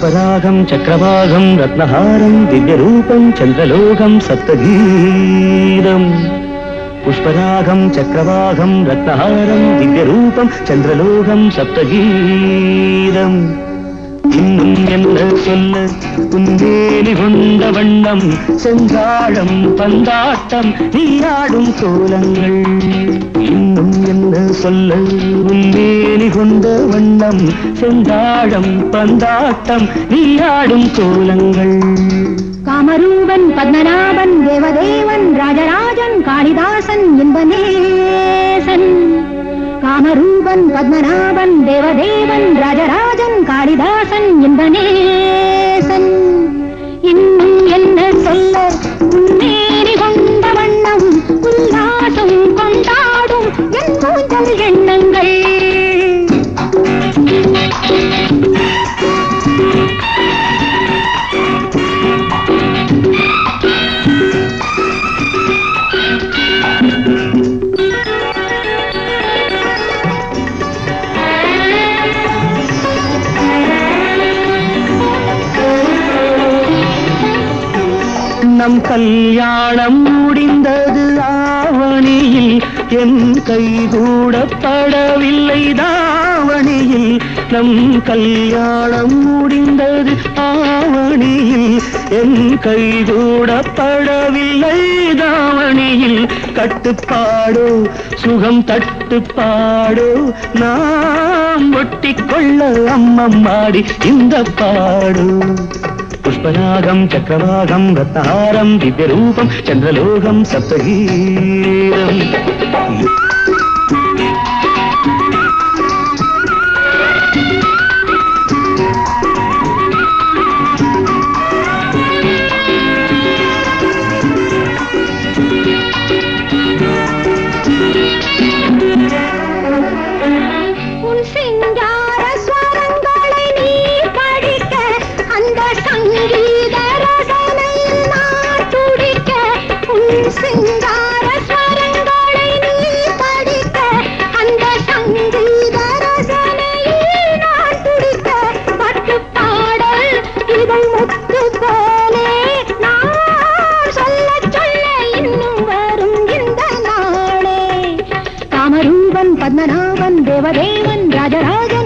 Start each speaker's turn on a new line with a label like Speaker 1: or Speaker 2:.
Speaker 1: పుష్పరాగం చక్రవాగం రత్నహారం దివ్యరూపం చంద్రలోకం సప్తగీతం పుష్పరాగం చక్రవాగం రత్నహారం దివ్యరూపం చంద్రலோகம் சப்தகீதம் இன்னும் என்ன சொல்ல உந்தேலி கொண்ட வண்ணம் செந்தாழம் பந்தாட்டம் நீராடும் கோலங்கள் இன்னும் என்ன சொல்ல உந்தேலி கொண்ட வண்ணம் செந்தாழம் பந்தாட்டம் நீராடும் கோலங்கள்
Speaker 2: காமரூபன் பத்மநாபன் தேவதேவன் ராஜராஜன் காளிதாசன் இன்பநேசன் காமரூபன் பத்மநாபன் தேவதேவன் ராஜராஜன் காளிதாசன் இன்பநேசன் இன்னும் என்ன சொல்ல உன்னேறி கொண்ட வண்ணம் உல்லாசம் கொண்டாடும் என் கூந்தல் எண்ணங்கள்
Speaker 1: நம் கல்யாணம் முடிந்தது ஆவணியில் என் கை கூடப்படவில்லை தாவணியில் நம் கல்யாணம் முடிந்தது ஆவணியில் என் கை கூடப்படவில்லை தாவணியில் கட்டுப்பாடோ சுகம் தட்டுப்பாடோ நாம் ஒட்டிக்கொள்ள அம்மம்மாடி இந்த பாடு పుష్పనాగం చక్రవాగం రత్నహారం దివ్యరూపం చంద్రలోకం సప్తగీతం
Speaker 2: உன் சிங்கார ஸ்வரங்களை நீ படிக்க அந்த சங்கீத ரசனை நான் துடிக்க உன் சிங்கார ஸ்வரங்களை நீ படிக்க அந்த சங்கீத ரசனை நான் துடிக்க பட்டு பாடல் இதை முத்து போலே நான் சொல்ல சொல்ல இன்னும் வரும் இந்த நாளே காமரூபன் பத்மநாபன் தேவதேவன் ராஜராஜன்